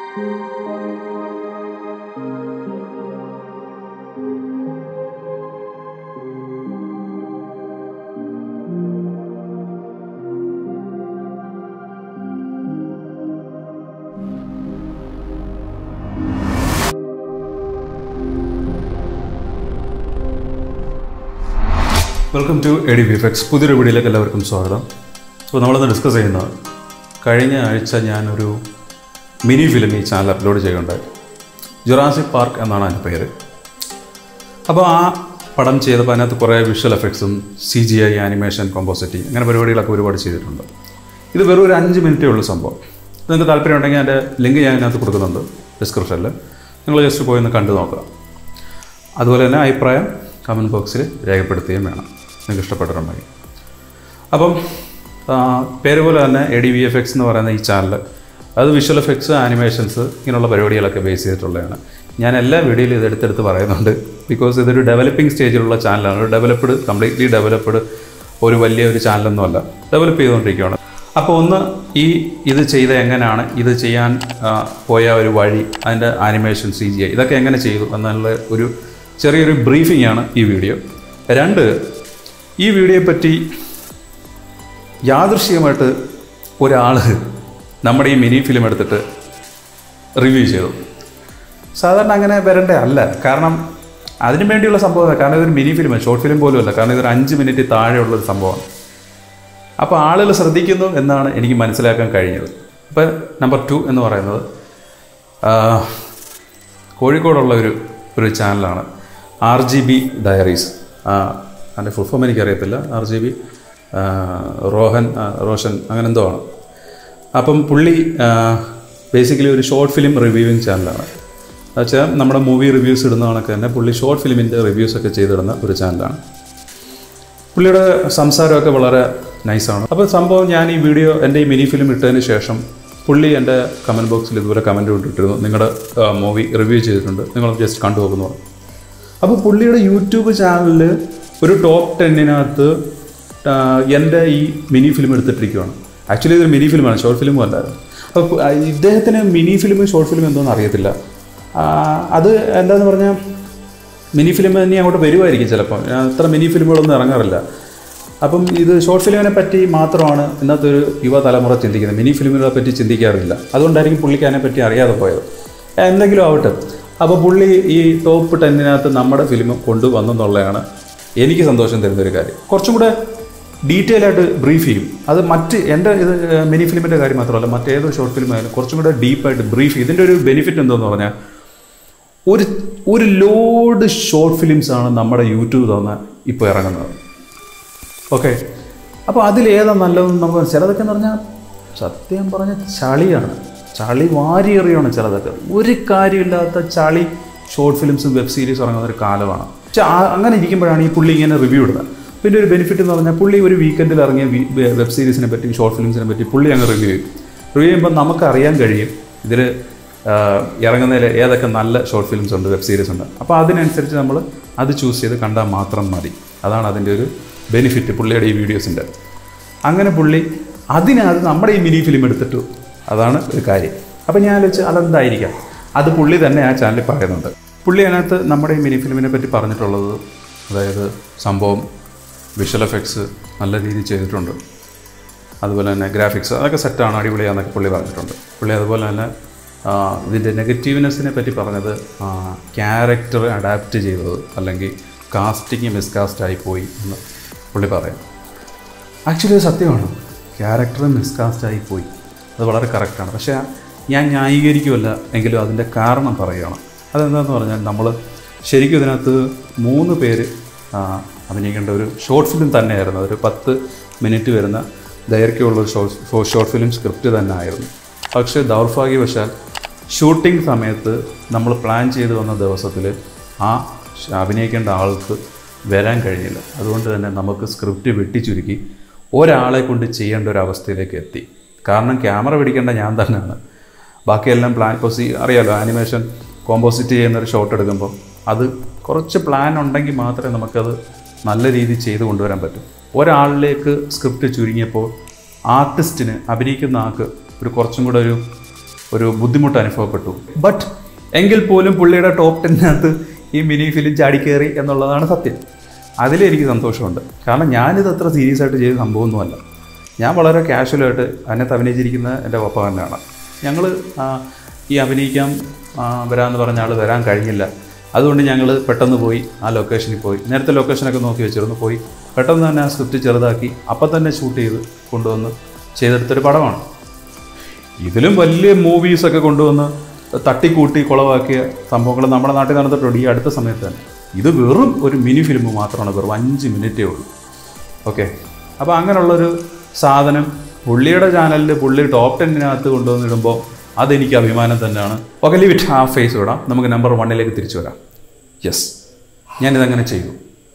Welcome to A D V X പുതിയൊരു വീഡിയോയിലേക്ക് എല്ലാവർക്കും സ്വാഗതം അപ്പോൾ നമ്മളിന്ന് ഡിസ്കസ് ചെയ്യുന്നത് കഴിഞ്ഞ ആഴ്ച ഞാനൊരു മിനി ഫിലിം ഈ ചാനൽ അപ്ലോഡ് ചെയ്യുന്നുണ്ടായി ജുറാസിക് പാർക്ക് എന്നാണ് അതിൻ്റെ പേര് അപ്പോൾ ആ പടം ചെയ്തപ്പോൾ അതിനകത്ത് കുറേ വിഷ്വൽ എഫക്ട്സും C G I animation compositing അങ്ങനെ പരിപാടികളൊക്കെ ഒരുപാട് ചെയ്തിട്ടുണ്ട് ഇത് വെറും ഒരു അഞ്ച് മിനിറ്റേ ഉള്ളൂ സംഭവം നിങ്ങൾക്ക് താല്പര്യം ഉണ്ടെങ്കിൽ അതിൻ്റെ ലിങ്ക് ഞാൻ അതിനകത്ത് കൊടുക്കുന്നുണ്ട് ഡിസ്ക്രിപ്ഷനിൽ നിങ്ങൾ ജസ്റ്റ് പോയി ഒന്ന് കണ്ടു നോക്കുക അതുപോലെ തന്നെ അഭിപ്രായം കമൻറ്റ് ബോക്സിൽ രേഖപ്പെടുത്തുകയും വേണം നിങ്ങൾക്ക് ഇഷ്ടപ്പെട്ടിട്ടുണ്ടെങ്കിൽ അപ്പം ആ, പേര് പോലെ തന്നെ A D V F X എന്ന് പറയുന്ന ഈ ചാനൽ അത് വിഷ്വൽ എഫക്ട്സ് ആനിമേഷൻസ് ഇങ്ങനെയുള്ള പരിപാടികളൊക്കെ ബേസ് ചെയ്തിട്ടുള്ളതാണ് ഞാൻ എല്ലാ വീഡിയോയിലും ഇത് എടുത്തെടുത്ത് പറയുന്നുണ്ട് ബിക്കോസ് ഇതൊരു ഡെവലപ്പിംഗ് സ്റ്റേജിലുള്ള ചാനലാണ് ഒരു ഡെവലപ്ഡ് കംപ്ലീറ്റ്ലി ഡെവലപ്ഡ് ഒരു വലിയ ഒരു ചാനലൊന്നുമല്ല ഡെവലപ്പ് ചെയ്തുകൊണ്ടിരിക്കുകയാണ് അപ്പോൾ ഒന്ന് ഈ ഇത് ചെയ്ത എങ്ങനെയാണ് ഇത് ചെയ്യാൻ ആ, പോയ ഒരു വഴി അതിൻ്റെ ആനിമേഷൻ സി ജി ഐ ഇതൊക്കെ എങ്ങനെ ചെയ്തു എന്നുള്ള ഒരു ചെറിയൊരു ബ്രീഫിംഗ് ആണ് ഈ വീഡിയോ രണ്ട് ഈ വീഡിയോയെ പറ്റി യാദൃശ്ചികമായിട്ട് ഒരാൾ നമ്മുടെ ഈ മിനി ഫിലിം എടുത്തിട്ട് റിവ്യൂ ചെയ്തു സാധാരണ അങ്ങനെ വരണ്ടേ അല്ല കാരണം അതിനു വേണ്ടിയുള്ള സംഭവമല്ല കാരണം ഇതൊരു മിനി ഫിലിമാണ് ഷോർട്ട് ഫിലിം പോലും അല്ല കാരണം ഇതൊരു അഞ്ച് മിനിറ്റ് താഴെയുള്ളൊരു സംഭവമാണ് അപ്പോൾ ആളുകൾ ശ്രദ്ധിക്കുന്നു എന്നാണ് എനിക്ക് മനസ്സിലാക്കാൻ കഴിഞ്ഞത് അപ്പോൾ നമ്പർ ടു എന്ന് പറയുന്നത് ആ, കോഴിക്കോടുള്ള ഒരു ഒരു ചാനലാണ് ആർ ജി ബി ഡയറീസ് അതിൻ്റെ ഫുൾ ഫോം എനിക്കറിയത്തില്ല ആർ ജി ബി റോഹൻ ആ, റോഷൻ അങ്ങനെ എന്തോ ആണ് അപ്പം പുള്ളി ബേസിക്കലി ഒരു ഷോർട്ട് ഫിലിം റിവ്യൂവിങ് ചാനലാണ് വെച്ചാൽ നമ്മുടെ മൂവി റിവ്യൂസ് ഇടുന്ന കണക്ക് തന്നെ പുള്ളി ഷോർട്ട് ഫിലിമിൻ്റെ റിവ്യൂസ് ഒക്കെ ചെയ്തിടുന്ന ഒരു ചാനലാണ് പുള്ളിയുടെ സംസാരമൊക്കെ വളരെ നൈസാണ് അപ്പോൾ സംഭവം ഞാൻ ഈ വീഡിയോ എൻ്റെ ഈ മിനി ഫിലിം ഇട്ടതിന് ശേഷം പുള്ളി എൻ്റെ കമൻറ്റ് ബോക്സിൽ ഇതുപോലെ കമൻറ്റ് ഇട്ടിരുന്നു നിങ്ങളുടെ മൂവി റിവ്യൂ ചെയ്തിട്ടുണ്ട് നിങ്ങൾ ജസ്റ്റ് കണ്ടു നോക്കുന്നു പറഞ്ഞു. അപ്പോൾ പുള്ളിയുടെ യൂട്യൂബ് ചാനലിൽ ഒരു ടോപ്പ് ടെന്നിനകത്ത് എൻ്റെ ഈ മിനി ഫിലിം എടുത്തിട്ടിരിക്കുകയാണ് ആക്ച്വലി ഇതൊരു മിനി ഫിലിമാണ് ഷോർട്ട് ഫിലിമും അല്ലായിരുന്നു അപ്പോൾ പു- ആ, ഇദ്ദേഹത്തിന് മിനി ഫിലിം ഷോർട്ട് ഫിലിം എന്തോന്ന് അറിയത്തില്ല ആ, അത് എന്താന്ന് പറഞ്ഞാൽ മിനി ഫിലിം ഇനി അങ്ങോട്ട് വരുമായിരിക്കും ചിലപ്പോൾ ഞാൻ അത്ര മിനി ഫിലിമുകളൊന്നും ഇറങ്ങാറില്ല അപ്പം ഇത് ഷോർട്ട് ഫിലിമിനെ പറ്റി മാത്രമാണ് ഇന്നത്തെ ഒരു യുവതലമുറ ചിന്തിക്കുന്നത് മിനി ഫിലിമുകളെ പറ്റി ചിന്തിക്കാറില്ല അതുകൊണ്ടായിരിക്കും പുള്ളിക്ക് അതിനെപ്പറ്റി അറിയാതെ പോയത് എന്തെങ്കിലും ആവട്ടെ അപ്പോൾ പുള്ളി ഈ ടോപ്പ് ടെന്നിനകത്ത് നമ്മുടെ ഫിലിം കൊണ്ടുവന്നെന്നുള്ളതാണ് എനിക്ക് സന്തോഷം തരുന്നൊരു കാര്യം കുറച്ചും കൂടെ ഡീറ്റെയിൽ ആയിട്ട് ബ്രീഫ് ചെയ്യും അത് മറ്റ് എൻ്റെ ഇത് മിനി ഫിലിമിൻ്റെ കാര്യം മാത്രമല്ല മറ്റേതോ ഷോർട്ട് ഫിലിം ആയാലും കുറച്ചും കൂടെ ഡീപ്പായിട്ട് ബ്രീഫ് ചെയ്യും ഇതിൻ്റെ ഒരു ബെനിഫിറ്റ് എന്തോന്ന് പറഞ്ഞാൽ ഒരു ഒരു ലോഡ് ഷോർട്ട് ഫിലിംസ് ആണ് നമ്മുടെ യൂട്യൂബ് തന്നെ ഇപ്പോൾ ഇറങ്ങുന്നത് ഓക്കെ അപ്പോൾ അതിലേതാ നല്ലതെന്ന് നമുക്ക് ചിലതൊക്കെ എന്ന് പറഞ്ഞാൽ സത്യം പറഞ്ഞ ചളിയാണ് ചളി വാരിയെറിയാണ് ചിലതൊക്കെ ഒരു കാര്യമില്ലാത്ത ചളി ഷോർട്ട് ഫിലിംസും വെബ് സീരീസും ഇറങ്ങുന്ന ഒരു കാലമാണ് പക്ഷെ ആ- അങ്ങനെ ഇരിക്കുമ്പോഴാണ് ഈ പുള്ളി ഇങ്ങനെ റിവ്യൂ ഇടുന്നത് പിന്നെ ഒരു ബെനിഫിറ്റ് എന്ന് പറഞ്ഞാൽ പുള്ളി ഒരു വീക്കെൻഡിൽ ഇറങ്ങിയ വെബ് സീരീസിനെ പറ്റി ഷോർട്ട് ഫിലിംസിനെ പറ്റി പുള്ളി അങ്ങ് റിവ്യൂ ചെയ്യും റിവ്യൂ ചെയ്യുമ്പോൾ നമുക്ക് അറിയാൻ കഴിയും ഇതിൽ ഇറങ്ങുന്നതിൽ ഏതൊക്കെ നല്ല ഷോർട്ട് ഫിലിംസ് ഉണ്ട് വെബ് സീരീസ് ഉണ്ട് അപ്പോൾ അതിനനുസരിച്ച് നമ്മൾ അത് ചൂസ് ചെയ്ത് കണ്ടാൽ മാത്രം മതി അതാണ് അതിൻ്റെ ഒരു ബെനിഫിറ്റ് പുള്ളിയുടെ ഈ വീഡിയോസിൻ്റെ അങ്ങനെ പുള്ളി അതിനകത്ത് നമ്മുടെ ഈ മിനി ഫിലിം എടുത്തിട്ടു അതാണ് ഒരു കാര്യം അപ്പോൾ ഞാൻ വെച്ച് അതെന്തായിരിക്കാം അത് പുള്ളി തന്നെ ആ ചാനലിൽ പറയുന്നുണ്ട് പുള്ളി അതിനകത്ത് നമ്മുടെ ഈ മിനി ഫിലിമിനെ പറ്റി പറഞ്ഞിട്ടുള്ളത് അതായത് സംഭവം വിഷ്വൽ എഫക്ട്സ് നല്ല രീതിയിൽ ചെയ്തിട്ടുണ്ട് അതുപോലെ തന്നെ ഗ്രാഫിക്സ് അതൊക്കെ സെറ്റാണ് അടിപൊളിയാന്നൊക്കെ പുള്ളി പറഞ്ഞിട്ടുണ്ട് പുള്ളി അതുപോലെ തന്നെ ആ, ഇതിൻ്റെ നെഗറ്റീവ്നെസ്സിനെ പറ്റി പറഞ്ഞത് ക്യാരക്ടർ അഡാപ്റ്റ് ചെയ്തത് അല്ലെങ്കിൽ കാസ്റ്റിങ് മിസ്കാസ്റ്റ് ആയിപ്പോയി എന്ന് പുള്ളി പറയും ആക്ച്വലി അത് സത്യമാണ് ക്യാരക്ടർ മിസ്കാസ്റ്റ് ആയിപ്പോയി അത് വളരെ കറക്റ്റാണ് പക്ഷേ ഞാൻ ന്യായീകരിക്കുമല്ല എങ്കിലും അതിൻ്റെ കാരണം പറയുകയാണ് അതെന്താണെന്ന് പറഞ്ഞാൽ നമ്മൾ ശരിക്കും ഇതിനകത്ത് മൂന്ന് പേര് ആ, അഭിനയിക്കേണ്ട ഒരു ഷോർട്ട് ഫിലിം തന്നെയായിരുന്നു ഒരു പത്ത് മിനിറ്റ് വരുന്ന ദൈർഘ്യമുള്ള ഒരു ഷോർട്ട് ഷോർട്ട് ഫിലിം സ്ക്രിപ്റ്റ് തന്നെ ആയിരുന്നു പക്ഷേ ദൗർഭാഗ്യവശാൽ ഷൂട്ടിംഗ് സമയത്ത് നമ്മൾ പ്ലാൻ ചെയ്ത് വന്ന ദിവസത്തിൽ ആ ഷ- അഭിനയിക്കേണ്ട ആൾക്ക് വരാൻ കഴിഞ്ഞില്ല അതുകൊണ്ട് തന്നെ നമുക്ക് സ്ക്രിപ്റ്റ് വെട്ടിച്ചുരുക്കി ഒരാളെ കൊണ്ട് ചെയ്യേണ്ട ഒരു അവസ്ഥയിലേക്ക് എത്തി കാരണം ക്യാമറ പിടിക്കേണ്ട ഞാൻ തന്നെയാണ് ബാക്കിയെല്ലാം പ്ലാൻ ഇപ്പോൾ സി അറിയാലോ ആനിമേഷൻ കോമ്പോസിറ്റ് ചെയ്യുന്ന ഒരു ഷോട്ട് എടുക്കുമ്പോൾ അത് കുറച്ച് പ്ലാൻ ഉണ്ടെങ്കിൽ മാത്രമേ നമുക്കത് നല്ല രീതിയിൽ ചെയ്ത് കൊണ്ടുവരാൻ പറ്റും ഒരാളിലേക്ക് സ്ക്രിപ്റ്റ് ചുരുങ്ങിയപ്പോൾ ആർട്ടിസ്റ്റിന് അഭിനയിക്കുന്ന ആൾക്ക് ഒരു കുറച്ചും കൂടെ ഒരു ഒരു ബുദ്ധിമുട്ട് അനുഭവപ്പെട്ടു ബട്ട് എങ്കിൽ പോലും പുള്ളിയുടെ ടോപ്പ് ടെന്നിനകത്ത് ഈ മിനി ഫിലിം ചാടിക്കയറി എന്നുള്ളതാണ് സത്യം അതിലെനിക്ക് സന്തോഷമുണ്ട് കാരണം ഞാനിത് അത്ര സീരിയസ് ആയിട്ട് ചെയ്ത സംഭവമൊന്നുമല്ല ഞാൻ വളരെ കാഷ്വലായിട്ട് അതിനകത്ത് അഭിനയിച്ചിരിക്കുന്ന എൻ്റെ പപ്പ തന്നെയാണ് ഞങ്ങൾ ഈ അഭിനയിക്കാൻ ആ, വരാമെന്ന് പറഞ്ഞ ആൾ വരാൻ കഴിഞ്ഞില്ല അതുകൊണ്ട് ഞങ്ങൾ പെട്ടെന്ന് പോയി ആ ലൊക്കേഷനിൽ പോയി നേരത്തെ ലൊക്കേഷനൊക്കെ നോക്കി വെച്ചിരുന്നു പോയി പെട്ടെന്ന് തന്നെ ആ സ്ക്രിപ്റ്റ് ചെറുതാക്കി അപ്പം തന്നെ ഷൂട്ട് ചെയ്ത് കൊണ്ടുവന്ന് ചെയ്തെടുത്തൊരു പടമാണ് ഇതിലും വലിയ മൂവീസൊക്കെ കൊണ്ടുവന്ന് തട്ടിക്കൂട്ടി കുളവാക്കിയ സംഭവങ്ങൾ നമ്മുടെ നാട്ടിൽ നടന്നിട്ടുണ്ട് ഈ അടുത്ത സമയത്ത് തന്നെ ഇത് വെറും ഒരു മിനി ഫിലിം മാത്രമാണ് വെറും അഞ്ച് മിനിറ്റേ ഉള്ളൂ ഓക്കെ അപ്പോൾ അങ്ങനെയുള്ളൊരു സാധനം പുള്ളിയുടെ ചാനലിൽ പുള്ളി ടോപ്പ് ടെന്നിനകത്ത് കൊണ്ടുവന്നിടുമ്പോൾ അതെനിക്ക് അഭിമാനം തന്നെയാണ് okay leave it half face വിടാം നമുക്ക് നമ്പർ വണ്ണിലേക്ക് തിരിച്ചു വരാം യെസ് ഞാനിതങ്ങനെ ചെയ്തു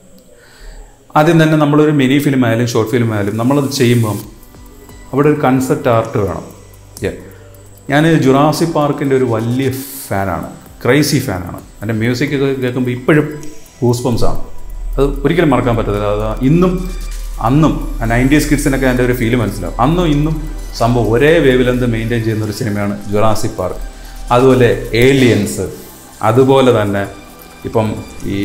ആദ്യം തന്നെ നമ്മളൊരു മിനി ഫിലിം ആയാലും ഷോർട്ട് ഫിലിം ആയാലും നമ്മളത് ചെയ്യുമ്പം അവിടെ ഒരു കൺസെപ്റ്റ് ആർട്ട് വേണം Yeah. ഞാൻ ജുറാസി പാർക്കിൻ്റെ ഒരു വലിയ ഫാനാണ് ക്രൈസി ഫാനാണ് എൻ്റെ മ്യൂസിക് ഒക്കെ കേൾക്കുമ്പോൾ ഇപ്പോഴും ഗൂസ്പംസ് ആണ് അത് ഒരിക്കലും മറക്കാൻ പറ്റത്തില്ല അത് ഇന്നും അന്നും നയൻറ്റീസ് കിഡ്സിനൊക്കെ എൻ്റെ ഒരു ഫീല് മനസ്സിലാവും അന്നും ഇന്നും സംഭവം ഒരേ വേവ് ലെന്ത് മെയിൻറ്റെയിൻ ചെയ്യുന്ന ഒരു സിനിമയാണ് ജുറാസി പാർക്ക് അതുപോലെ ഏലിയൻസ് അതുപോലെ തന്നെ ഇപ്പം ഈ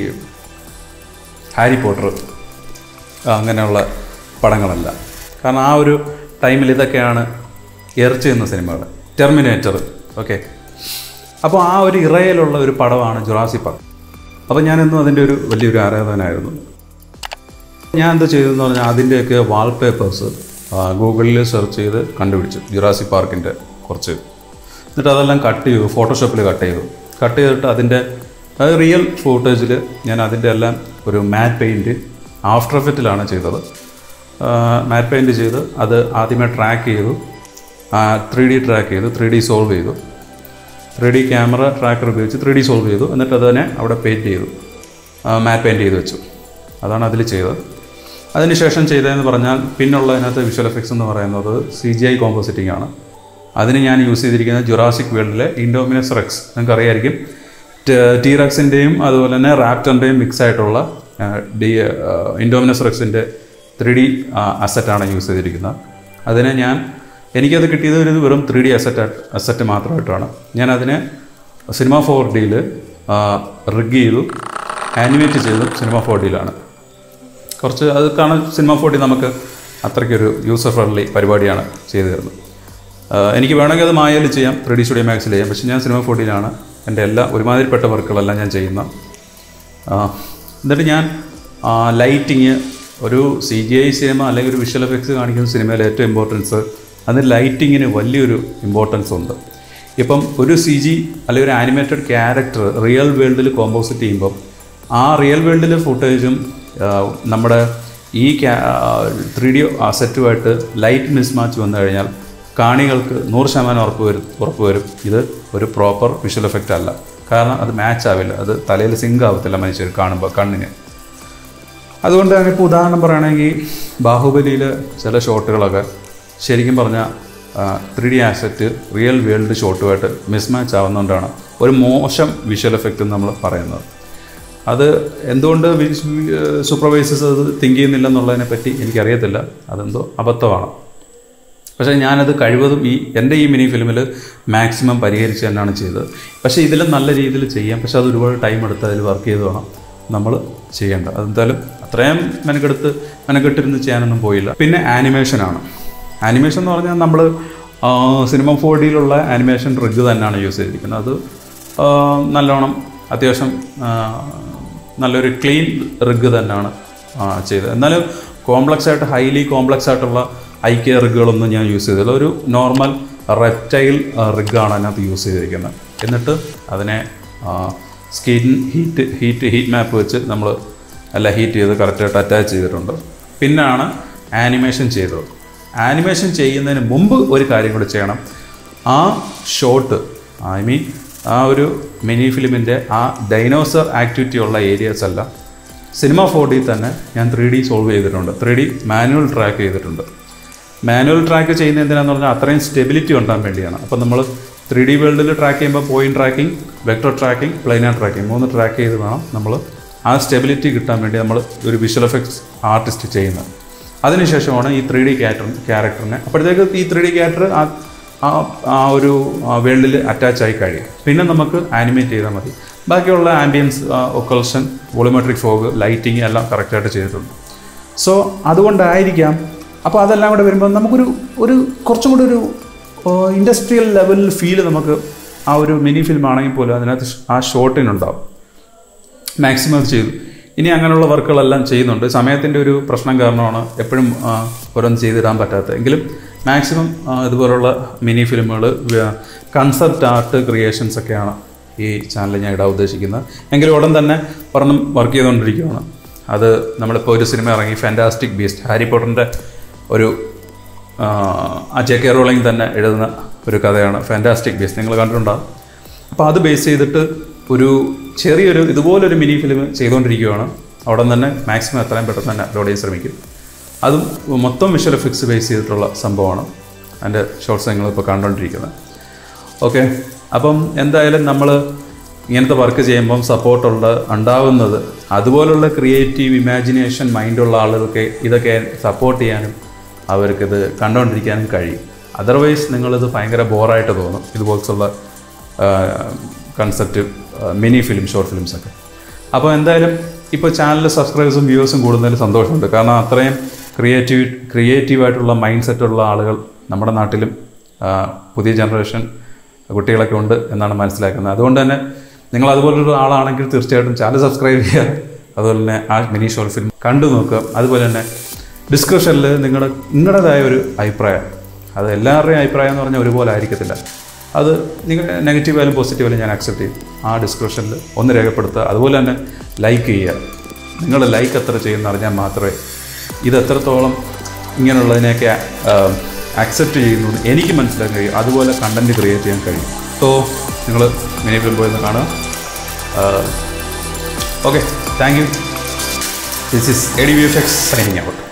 ഹാരി പോട്ടർ അങ്ങനെയുള്ള പടങ്ങളല്ല കാരണം ആ ഒരു ടൈമിൽ ഇതൊക്കെയാണ് എറിച്ച് എന്ന സിനിമകൾ ടെർമിനേറ്റർ ഓക്കെ അപ്പോൾ ആ ഒരു ഇറയിലുള്ള ഒരു പടമാണ് ജുറാസി പാർക്ക് അപ്പോൾ ഞാനെന്നും അതിൻ്റെ ഒരു വലിയൊരു ആരാധകനായിരുന്നു ഞാൻ എന്താ ചെയ്തതെന്ന് പറഞ്ഞാൽ അതിൻ്റെയൊക്കെ വാൾപേപ്പേഴ്സ് ഗൂഗിളിൽ സെർച്ച് ചെയ്ത് കണ്ടുപിടിച്ചു ജുറാസി പാർക്കിൻ്റെ കുറച്ച് എന്നിട്ട് അതെല്ലാം കട്ട് ചെയ്തു ഫോട്ടോഷോപ്പിൽ കട്ട് ചെയ്തു കട്ട് ചെയ്തിട്ട് അതിൻ്റെ അത് റിയൽ ഫോട്ടോസിൽ ഞാൻ അതിൻ്റെ എല്ലാം ഒരു മാറ്റ് പെയിൻറ്റ് ആഫ്റ്റർ എഫക്റ്റിലാണ് ചെയ്തത് മാറ്റ് പെയിൻറ്റ് ചെയ്ത് അത് ആദ്യമേ ട്രാക്ക് ചെയ്തു ത്രീ ഡി ട്രാക്ക് ചെയ്തു ത്രീ ഡി സോൾവ് ചെയ്തു ത്രീ ഡി ക്യാമറ ട്രാക്കർ ഉപയോഗിച്ച് ത്രീ ഡി സോൾവ് ചെയ്തു എന്നിട്ട് അതിനെ അവിടെ പെയിൻറ്റ് ചെയ്തു മാറ്റ് പെയിൻറ്റ് ചെയ്ത് വെച്ചു അതാണ് അതിൽ ചെയ്തത് അതിനുശേഷം ചെയ്തതെന്ന് പറഞ്ഞാൽ പിന്നുള്ള അതിനകത്ത് വിഷ്വൽ എഫക്ട്സ് എന്ന് പറയുന്നത് സി ജി ഐ കോമ്പോസിറ്റിംഗ് ആണ് അതിന് ഞാൻ യൂസ് ചെയ്തിരിക്കുന്നത് ജുറാസിക് വേൾഡിലെ ഇൻഡോമിനസ് റെക്സ് നിങ്ങൾക്ക് അറിയായിരിക്കും ടി റെക്സിൻ്റെയും അതുപോലെ തന്നെ റാപ്റ്ററിൻ്റെയും മിക്സ് ആയിട്ടുള്ള ആ, ഡി ഇൻഡോമിനസ് റെക്സിൻ്റെ ത്രീ ഡി അസറ്റാണ് യൂസ് ചെയ്തിരിക്കുന്നത് അതിനെ ഞാൻ എനിക്കത് കിട്ടിയത് ഒരു വെറും ത്രീ ഡി അസറ്റ് അസറ്റ് മാത്രമായിട്ടാണ് ഞാൻ അതിനെ സിനിമ ഫോർ ഡിയിൽ റിഗ് ചെയ്തു ആനിമേറ്റ് ചെയ്തു സിനിമ ഫോർ ഡിയിലാണ് കുറച്ച് അത് കാണാൻ സിനിമ ഫോർ ഡി നമുക്ക് അത്രയ്ക്കൊരു യൂസർ ഫ്രണ്ട്ലി പരിപാടിയാണ് ചെയ്തു തരുന്നത് ആഹ് എനിക്ക് വേണമെങ്കിൽ അത് മായയിൽ ചെയ്യാം ത്രീ ഡി സ്റ്റുഡിയോ മാക്സിൽ ചെയ്യാം പക്ഷേ ഞാൻ സിനിമ ഫോർ ഡിയിലാണ് എൻ്റെ എല്ലാ ഒരുമാതിരിപ്പെട്ട വർക്കുകളെല്ലാം ഞാൻ ചെയ്യുന്ന ആഹ് എന്നിട്ട് ഞാൻ ലൈറ്റിങ് ഒരു സി ജി ഐ സിനിമ അല്ലെങ്കിൽ ഒരു വിഷ്വൽ എഫക്ട്സ് കാണിക്കുന്ന സിനിമയിലെ ഏറ്റവും ഇമ്പോർട്ടൻസ് അതിന് ലൈറ്റിങ്ങിന് വലിയൊരു ഇമ്പോർട്ടൻസ് ഉണ്ട് ഇപ്പം ഒരു സി ജി അല്ലെങ്കിൽ ഒരു ആനിമേറ്റഡ് ക്യാരക്ടർ റിയൽ വേൾഡിൽ കോമ്പോസിറ്റ് ചെയ്യുമ്പം ആ റിയൽ വേൾഡിലെ ഫുട്ടേജും നമ്മുടെ ഈ ത്രീ ഡി സെറ്റുമായിട്ട് ലൈറ്റ് മിസ്മാച്ച് വന്നു കഴിഞ്ഞാൽ കാണികൾക്ക് നൂറ് ശതമാനം ഉറപ്പ് വരും ഉറപ്പ് വരും ഇത് ഒരു പ്രോപ്പർ വിഷ്വൽ എഫക്റ്റ് അല്ല കാരണം അത് മാച്ച് ആവില്ല അത് തലയിൽ സിങ്ക് ആവത്തില്ല മനുഷ്യർ കാണുമ്പോൾ കണ്ണിന് അതുകൊണ്ട് തന്നെ ഇപ്പോൾ ഉദാഹരണം പറയുകയാണെങ്കിൽ ബാഹുബലിയിൽ ചില ഷോട്ടുകളൊക്കെ ശരിക്കും പറഞ്ഞാൽ three D asset real world ഷോട്ടുമായിട്ട് മിസ്മാച്ച് ആവുന്നതുകൊണ്ടാണ് ഒരു മോശം വിഷ്വൽ എഫക്റ്റ് എന്ന് നമ്മൾ പറയുന്നത് അത് എന്തുകൊണ്ട് സൂപ്പർവൈസേഴ്സ് അത് തിങ്ക് ചെയ്യുന്നില്ല എന്നുള്ളതിനെ പറ്റി എനിക്കറിയത്തില്ല അതെന്തോ അബദ്ധമാണ് പക്ഷേ ഞാനത് കഴിവതും ഈ എൻ്റെ ഈ മിനി ഫിലിമിൽ മാക്സിമം പരിഹരിച്ച് തന്നെയാണ് ചെയ്തത് പക്ഷേ ഇതിലും നല്ല രീതിയിൽ ചെയ്യാം പക്ഷേ അത് ഒരുപാട് ടൈം എടുത്ത് അതിൽ വർക്ക് ചെയ്ത് വേണം നമ്മൾ ചെയ്യേണ്ടത് അതെന്തായാലും അത്രയും മെനക്കെടുത്ത് മെനക്കെട്ടിരുന്ന് ചെയ്യാനൊന്നും പോയില്ല പിന്നെ ആനിമേഷനാണ് ആനിമേഷൻ എന്ന് പറഞ്ഞാൽ നമ്മൾ സിനിമ ഫോർ ഡിയിലുള്ള ആനിമേഷൻ റിഗ് തന്നെയാണ് യൂസ് ചെയ്തിരിക്കുന്നത് അത് ആ, നല്ലോണം അത്യാവശ്യം ആ, നല്ലൊരു ക്ലീൻ റിഗ് തന്നെയാണ് ആ, ചെയ്തത് എന്നാലും കോംപ്ലക്സ് ആയിട്ട് ഹൈലി കോംപ്ലക്സ് ആയിട്ടുള്ള ഐക്യ റിഗുകളൊന്നും ഞാൻ യൂസ് ചെയ്തില്ല ഒരു നോർമൽ റെപ്റ്റൈൽ റിഗാണ് അതിനകത്ത് യൂസ് ചെയ്തിരിക്കുന്നത് എന്നിട്ട് അതിനെ skin heat heat heat map വെച്ച് നമ്മൾ എല്ലാം ഹീറ്റ് ചെയ്ത് കറക്റ്റായിട്ട് അറ്റാച്ച് ചെയ്തിട്ടുണ്ട് പിന്നാണ് ആനിമേഷൻ ചെയ്തത് ആനിമേഷൻ ചെയ്യുന്നതിന് മുമ്പ് ഒരു കാര്യം കൂടി ചെയ്യണം ആ ഷോട്ട് ഐ മീൻ ആ ഒരു മിനി ഫിലിമിൻ്റെ ആ ഡൈനോസർ ആക്ടിവിറ്റി ഉള്ള ഏരിയാസ് എല്ലാം സിനിമ ഫോർ ഡി തന്നെ ഞാൻ ത്രീ ഡി സോൾവ് ചെയ്തിട്ടുണ്ട് ത്രീ ഡി മാനുവൽ ട്രാക്ക് ചെയ്തിട്ടുണ്ട് മാനുവൽ ട്രാക്ക് ചെയ്യുന്ന എന്തിനാന്ന് പറഞ്ഞാൽ അത്രയും സ്റ്റെബിലിറ്റി ഉണ്ടാകാൻ വേണ്ടിയാണ് അപ്പോൾ നമ്മൾ ത്രീ ഡി വേൾഡിൽ ട്രാക്ക് ചെയ്യുമ്പോൾ point tracking vector tracking planar tracking മൂന്ന് ട്രാക്ക് ചെയ്ത് വേണം നമ്മൾ ആ സ്റ്റെബിലിറ്റി കിട്ടാൻ വേണ്ടി നമ്മൾ ഒരു വിഷ്വൽ എഫക്ട്സ് ആർട്ടിസ്റ്റ് ചെയ്യുന്നത് അതിനുശേഷമാണ് ഈ ത്രീ ഡി ക്യാരക്ടർ ക്യാരക്ടറിനെ അപ്പോഴത്തേക്ക് ഈ ത്രീ ഡി ക്യാരക്ടർ ആ ആ ആ ഒരു വേൾഡിൽ അറ്റാച്ച് ആയി കഴിയും പിന്നെ നമുക്ക് ആനിമേറ്റ് ചെയ്താൽ മതി ബാക്കിയുള്ള ambience occlusion volumetric fog lighting എല്ലാം കറക്റ്റായിട്ട് ചെയ്തിട്ടുണ്ട് സോ അതുകൊണ്ടായിരിക്കാം അപ്പോൾ അതെല്ലാം കൂടെ വരുമ്പോൾ നമുക്കൊരു ഒരു കുറച്ചും കൂടി ഒരു ഇൻഡസ്ട്രിയൽ ലെവലിൽ ഫീൽ നമുക്ക് ആ ഒരു മിനി ഫിലിം ആണെങ്കിൽ പോലും അതിനകത്ത് ആ ഷോട്ടിനുണ്ടാവും മാക്സിമം അത് ചെയ്തു ഇനി അങ്ങനെയുള്ള വർക്കുകളെല്ലാം ചെയ്യുന്നുണ്ട് സമയത്തിൻ്റെ ഒരു പ്രശ്നം കാരണമാണ് എപ്പോഴും ആ, ഓരോന്ന് ചെയ്തിടാൻ പറ്റാത്തത് എങ്കിലും മാക്സിമം ആ, ഇതുപോലുള്ള മിനി ഫിലിമുകൾ കൺസെപ്റ്റ് ആർട്ട് ക്രിയേഷൻസ് ഒക്കെയാണ് ഈ ചാനലിൽ ഞാൻ ഇടാൻ ഉദ്ദേശിക്കുന്നത് എങ്കിലും ഉടൻ തന്നെ ഒരെണ്ണം വർക്ക് ചെയ്തുകൊണ്ടിരിക്കുകയാണ് അത് നമ്മളിപ്പോൾ ഒരു സിനിമ ഇറങ്ങി ഫാൻറ്റാസ്റ്റിക് ബീസ്റ്റ് ഹാരി പോട്ടറിൻ്റെ ഒരു ആ, ആ ജെ കെ റോളിംഗ് തന്നെ എഴുതുന്ന ഒരു കഥയാണ് ഫാൻറ്റാസ്റ്റിക് ബീസ്റ്റ് നിങ്ങൾ കണ്ടിട്ടുണ്ടാകും അപ്പോൾ അത് ബേസ് ചെയ്തിട്ട് ഒരു ചെറിയൊരു ഇതുപോലൊരു മിനി ഫിലിം ചെയ്തുകൊണ്ടിരിക്കുകയാണ് അവിടെ തന്നെ മാക്സിമം എത്രയും പെട്ടെന്ന് തന്നെ അപ്ലോഡ് ചെയ്യാൻ ശ്രമിക്കും അതും മൊത്തം വിഷ്വൽ എഫക്ട്സ് ബേസ് ചെയ്തിട്ടുള്ള സംഭവമാണ് അതിൻ്റെ ഷോർട്സ് നിങ്ങളിപ്പോൾ കണ്ടുകൊണ്ടിരിക്കുന്നത് ഓക്കെ അപ്പം എന്തായാലും നമ്മൾ ഇങ്ങനത്തെ വർക്ക് ചെയ്യുമ്പം സപ്പോർട്ടുള്ള ഉണ്ടാവുന്നത് അതുപോലുള്ള ക്രിയേറ്റീവ് ഇമാജിനേഷൻ മൈൻഡുള്ള ആളുകൾക്ക് ഇതൊക്കെ സപ്പോർട്ട് ചെയ്യാനും അവർക്കിത് കണ്ടുകൊണ്ടിരിക്കാനും കഴിയും അതർവൈസ് നിങ്ങളിത് ഭയങ്കര ബോറായിട്ട് തോന്നും ഇതുപോലത്തുള്ള concept mini film short films ഒക്കെ അപ്പോൾ എന്തായാലും ഇപ്പോൾ ചാനൽ സബ്സ്ക്രൈബേഴ്സും വ്യൂവേഴ്സും കൂടുന്നതിൽ സന്തോഷമുണ്ട് കാരണം അത്രയും ക്രിയേറ്റീവ് ക്രിയേറ്റീവായിട്ടുള്ള മൈൻഡ് സെറ്റുള്ള ആളുകൾ നമ്മുടെ നാട്ടിലും ആ, പുതിയ ജനറേഷൻ കുട്ടികളൊക്കെ ഉണ്ട് എന്നാണ് മനസ്സിലാക്കുന്നത് അതുകൊണ്ട് തന്നെ നിങ്ങൾ അതുപോലൊരു ആളാണെങ്കിൽ തീർച്ചയായിട്ടും ചാനൽ സബ്സ്ക്രൈബ് ചെയ്യുക അതുപോലെ തന്നെ ആ മിനി ഷോർട്ട് ഫിലിം കണ്ടു നോക്കുക അതുപോലെ തന്നെ ഡിസ്കഷനിൽ നിങ്ങളുടെ നിങ്ങളുടേതായ ഒരു അഭിപ്രായം അത് എല്ലാവരുടെയും അഭിപ്രായം എന്ന് പറഞ്ഞാൽ ഒരുപോലെ ആയിരിക്കത്തില്ല അത് നിങ്ങളുടെ നെഗറ്റീവ് ആയാലും പോസിറ്റീവ് ആയാലും ഞാൻ അക്സെപ്റ്റ് ചെയ്യും ആ ഡിസ്ക്രിപ്ഷനിൽ ഒന്ന് രേഖപ്പെടുത്തുക അതുപോലെ തന്നെ ലൈക്ക് ചെയ്യുക നിങ്ങൾ ലൈക്ക് എത്ര ചെയ്യുന്ന അറിഞ്ഞാൽ മാത്രമേ ഇത് എത്രത്തോളം ഇങ്ങനെയുള്ളതിനെയൊക്കെ അക്സെപ്റ്റ് ചെയ്യുന്നു എന്ന് എനിക്ക് മനസ്സിലാക്കാൻ കഴിയും അതുപോലെ കണ്ടൻറ്റ് ക്രിയേറ്റ് ചെയ്യാൻ കഴിയും സോ നിങ്ങൾ മിനി ഫിലിം പോയെന്ന് കാണുക okay thank you this is A D V F X signing out